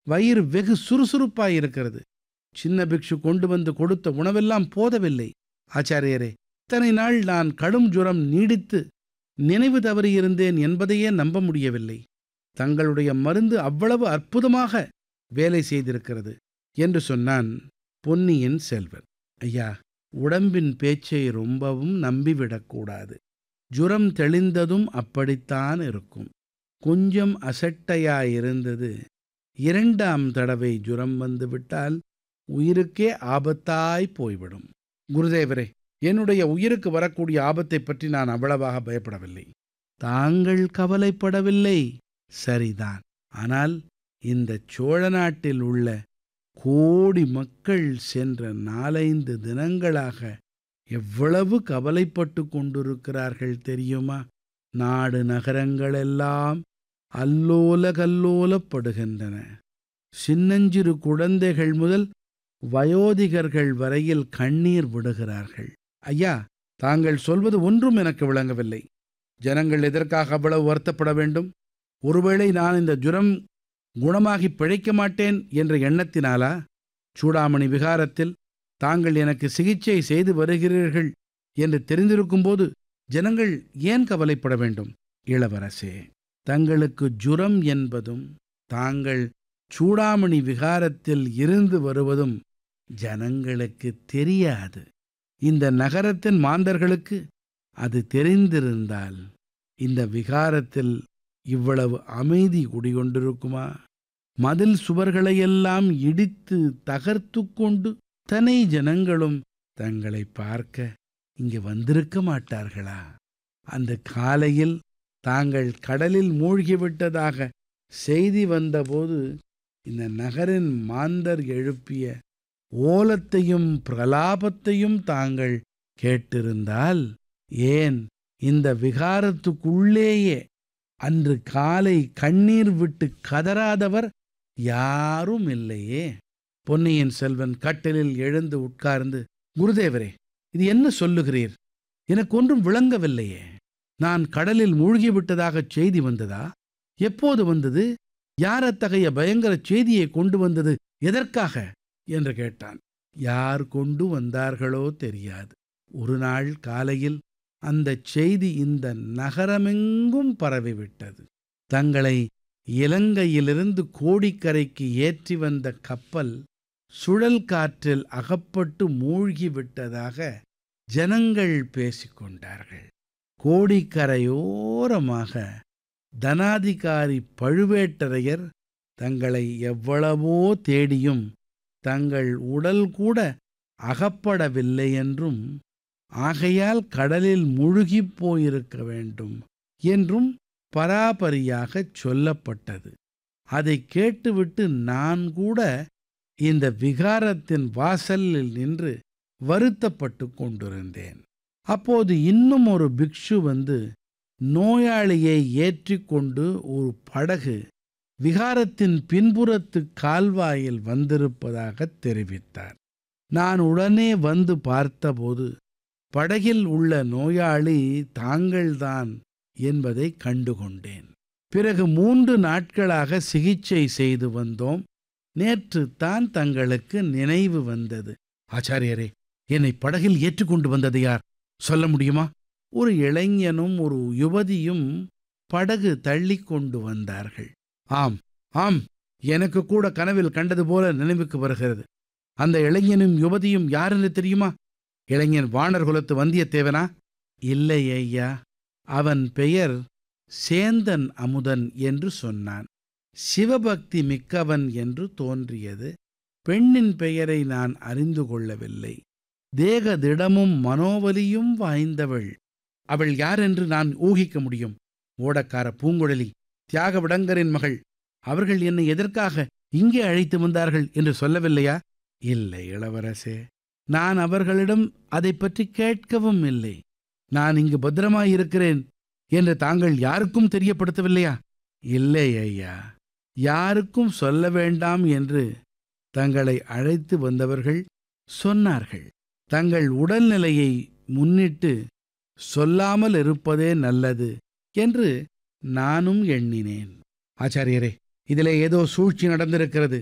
வயிறு வெகு சுறுசுறுப்பாயிருக்கிறது சின்ன பிக்ஷு கொண்டு வந்து கொடுத்த உணவெல்லாம் போதவில்லை ஆச்சாரியரே இத்தனை நாள் நான் கடும் ஜுரம் நீடித்து நினைவு தவறியிருந்தேன் என்பதையே நம்ப முடியவில்லை தங்களுடைய மருந்து அவ்வளவு அற்புதமாக வேலை செய்திருக்கிறது என்று சொன்னான் பொன்னியின் செல்வன் ஐயா உடம்பின் பேச்சை ரொம்பவும் நம்பிவிடக்கூடாது ஜுரம் தெளிந்ததும் அப்படித்தான் இருக்கும் கொஞ்சம் அசட்டையாயிருந்தது இரண்டாம் தடவை ஜுரம் வந்துவிட்டால் உயிருக்கே ஆபத்தாய் போய்விடும் குருதேவரே என்னுடைய உயிருக்கு வரக்கூடிய ஆபத்தை பற்றி நான் அவ்வளவாக பயப்படவில்லை தாங்கள் கவலைப்படவில்லை சரிதான் ஆனால் இந்த சோழ நாட்டில் உள்ள கோடி மக்கள் சென்ற நாலைந்து தினங்களாக எவ்வளவு கவலைப்பட்டு கொண்டிருக்கிறார்கள் தெரியுமா நாடு நகரங்களெல்லாம் அல்லோல கல்லோலப்படுகின்றன சின்னஞ்சிறு குழந்தைகள் முதல் வயோதிகர்கள் வரையில் கண்ணீர் விடுகிறார்கள் ஐயா தாங்கள் சொல்வது ஒன்றும் எனக்கு விளங்கவில்லை ஜனங்கள் எதற்காக அவ்வளவு வருத்தப்பட வேண்டும் ஒருவேளை நான் இந்த ஜுரம் குணமாகி பிழைக்க மாட்டேன் என்ற எண்ணத்தினாலா சூடாமணி விகாரத்தில் தாங்கள் எனக்கு சிகிச்சை செய்து வருகிறீர்கள் என்று தெரிந்திருக்கும்போது ஜனங்கள் ஏன் கவலைப்பட வேண்டும் இளவரசே தங்களுக்கு ஜுரம் என்பதும் தாங்கள் சூடாமணி விகாரத்தில் இருந்து வருவதும் ஜனங்களுக்கு தெரியாது இந்த நகரத்தின் மாந்தர்களுக்கு அது தெரிந்திருந்தால் இந்த விகாரத்தில் இவ்வளவு அமைதி குடிகொண்டிருக்குமா மதில் சுவர்களையெல்லாம் இடித்து தகர்த்து கொண்டு தனை ஜனங்களும் தங்களை பார்க்க இங்கு வந்திருக்க மாட்டார்களா அந்த காலையில் தாங்கள் கடலில் மூழ்கிவிட்டதாக செய்தி வந்தபோது இந்த நகரின் மாந்தர் எழுப்பிய ஓலத்தையும் பிரலாபத்தையும் தாங்கள் கேட்டிருந்தால் ஏன் இந்த விகாரத்துக்குள்ளேயே அன்று காலை கண்ணீர் விட்டு கதறாதவர் யாரும் இல்லையே பொன்னியின் செல்வன் கட்டிலில் எழுந்து உட்கார்ந்து குருதேவரே இது என்ன சொல்லுகிறீர் எனக்கு ஒன்றும் விளங்கவில்லையே நான் கடலில் மூழ்கிவிட்டதாகச் செய்தி வந்ததா எப்போது வந்தது யார் அத்தகைய பயங்கர செய்தியை கொண்டு வந்தது எதற்காக என்று கேட்டான் யார் கொண்டு வந்தார்களோ தெரியாது ஒரு நாள் காலையில் அந்த செய்தி இந்த நகரமெங்கும் பரவிவிட்டது தங்களை இலங்கையிலிருந்து கோடிக்கரைக்கு ஏற்றி வந்த கப்பல் சுழல் காற்றில் அகப்பட்டு மூழ்கிவிட்டதாக ஜனங்கள் பேசிக்கொண்டார்கள் கோடிக்கரையோரமாக தனாதிகாரி பழுவேட்டரையர் தங்களை எவ்வளவோ தேடியும் தங்கள் உடல் கூட அகப்படவில்லை என்றும் ஆகையால் கடலில் முழுகிப் போயிருக்க வேண்டும் என்றும் பராபரியாகச் சொல்லப்பட்டது அதை கேட்டுவிட்டு நான் கூட இந்த விகாரத்தின் வாசலில் நின்று வருத்தப்பட்டு கொண்டிருந்தேன் அப்போது இன்னும் ஒரு பிக்ஷு வந்து நோயாளியை ஏற்றிக்கொண்டு ஒரு படகு விகாரத்தின் பின்புறத்து கால்வாயில் வந்திருப்பதாக தெரிவித்தார் நான் உடனே வந்து பார்த்தபோது படகில் உள்ள நோயாளி தாங்கள்தான் என்பதை கண்டுகொண்டேன் பிறகு மூன்று நாட்களாக சிகிச்சை செய்து வந்தோம் நேற்று தான் தங்களுக்கு நினைவு வந்தது ஆச்சாரியரே என்னை படகில் ஏற்றுக்கொண்டு வந்தது யார் சொல்ல முடியுமா ஒரு இளைஞனும் ஒரு யுவதியும் படகு தள்ளி கொண்டு வந்தார்கள் ஆம் ஆம் எனக்கு கூட கனவில் கண்டது போல நினைவுக்கு வருகிறது அந்த இளைஞனும் யுவதியும் யாரென்று தெரியுமா இளைஞன் வானர் குலத்து வந்தியத்தேவனா இல்லை ஐயா அவன் பெயர் சேந்தன் அமுதன் என்று சொன்னான் சிவபக்தி மிக்கவன் என்று தோன்றியது பெண்ணின் பெயரை நான் அறிந்து கொள்ளவில்லை தேக திடமும் மனோவலியும் வாய்ந்தவள் அவள் யார் என்று நான் ஊகிக்க முடியும் ஓடக்கார பூங்குழலி தியாக விடங்கரின் மகள் அவர்கள் என்னை எதற்காக இங்கே அழைத்து வந்தார்கள் என்று சொல்லவில்லையா இல்லை இளவரசே நான் அவர்களிடம் அதை பற்றி கேட்கவும் இல்லை நான் இங்கு பத்திரமாயிருக்கிறேன் என்று தாங்கள் யாருக்கும் தெரியப்படுத்தவில்லையா இல்லை ஐயா யாருக்கும் சொல்ல வேண்டாம் என்று தங்களை அழைத்து வந்தவர்கள் சொன்னார்கள் தங்கள் உடல்நிலையை முன்னிட்டு சொல்லாமல் இருப்பதே நல்லது என்று நானும் எண்ணினேன் ஆச்சாரியரே இதிலே ஏதோ சூழ்ச்சி நடந்திருக்கிறது